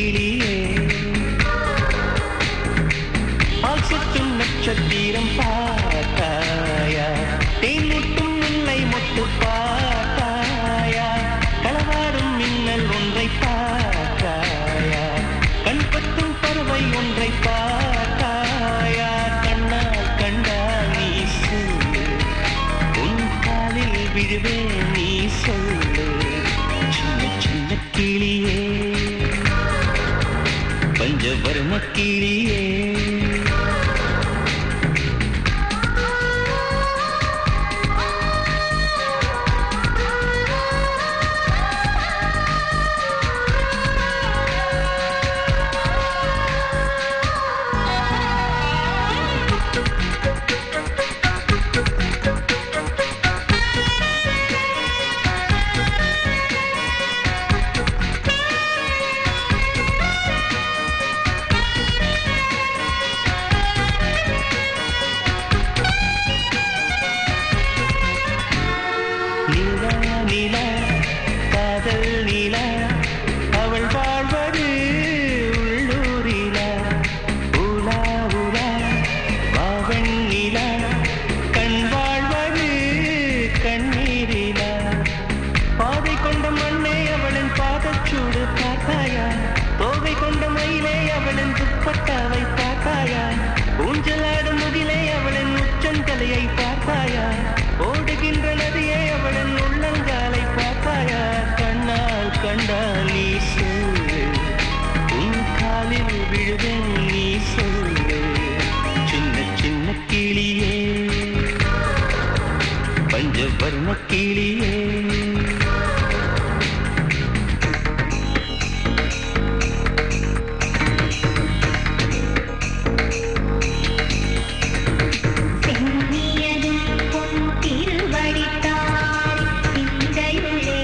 கிளியே பால் சுற்றும் நட்சத்திரம் பார்த்தாயா தேன்முட்டும் முல்லை மொட்டு பார்த்தாயா களவாடும் மின்னல் ஒன்றை பார்த்தாயா கண் பத்தும் பறவை ஒன்றை பார்த்தாயா கண்ணால் கண்டால் நீ சொல்லு உன் காலில் விழுவேன் நீ சொல்லு சின்ன சின்ன கிளியே பஞ்சவர்ண கிளியே நீலா நீலா காதல் நீலா அவள் வாழ்வது உள்ளூரிலா உலா உலா வாவன் நீலா கண் வாழ்வது கண்ணீரிலா பாதை கொண்ட மண்ணே அவளின் பாதச்சூடு பார்த்தாயா தோகை கொண்ட மயிலே அவளின் துப்பட்டாவை பார்த்தாயா ஊஞ்சலாடும் முதிலே அவளின் உச்சந்தலையை பார்த்தாயா ஓடுகின்ற நதியே அவளின் உள்ளங்காலை பார்த்தாயா கண்ணால் கண்டால் நீ சொல்லு உன் காலில் விழுவேன் நீ சொல்லு சின்ன சின்ன கிளியே பஞ்சவர்ண கிளியே சென்னியதும் பொன் திருவடித்தாள் சிந்தையுள்ளே.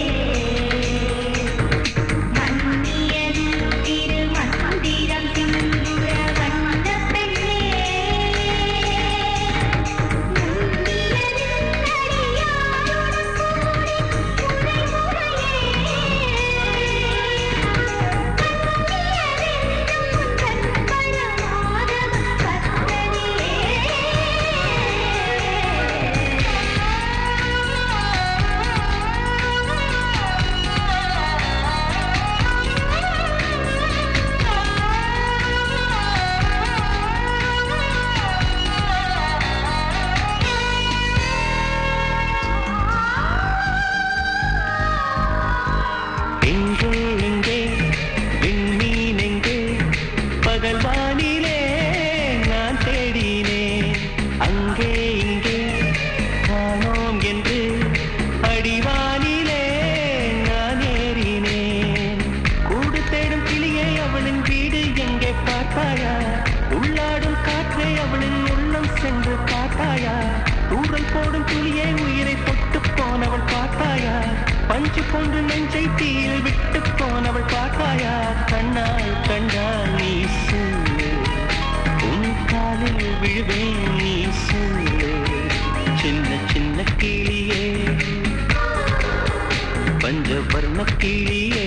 மன்னியதும் திருமந்திரம் சிந்துர வந்த பெண்ணே. முன்னியதும் அடியாருடன் கூடி முறை எங்கே எங்கே விண்மீன் எங்கே பகல் வானிலே நான் தேடினேன் அங்கே இங்கே காணோம் என்று அடிவானிலே நான் ஏறினேன் கூடு தேடும் கிளியை அவளின் வீடு எங்கே பார்த்தாயா உள்ளாடும் காற்றை அவளின் உள்ளம் சென்று பார்த்தாயா தூரல் போடும் துளியை உயிரை தொட்டு போனவள் பார்த்தாயா பஞ்சு போன்று நெஞ்சை தீயில் விட்டு போனவள் பார்த்தாயா கண்ணால் கண்டால் நீ சொல்லு உன் காலில் விழுவேன் நீ சொல்லு சின்ன சின்ன கிளியே பஞ்சவர்ண கிளியே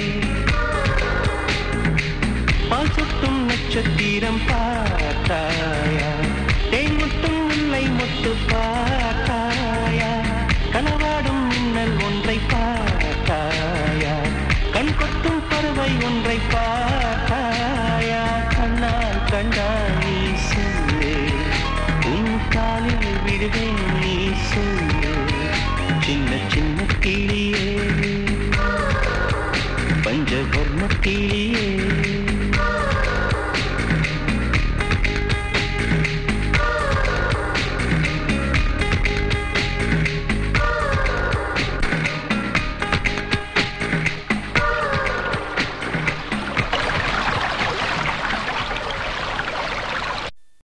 பால் சொட்டும் நட்சத்திரம் பார்த்தாயா தேன் முட்டும் முல்லை முட்டு பார்த்தாயா கனவாடும் மின்னல் ஒன்றை பார்த்தாயா கண் கொத்தும் பறவை ஒன்றை பார்த்தாயா கண்ணால் கண்டால் நீ சொல்லு உன் காலில் விடுவேன் நீ சொல்லு சின்ன சின்ன கிளியே பஞ்சவர்ண கிளியே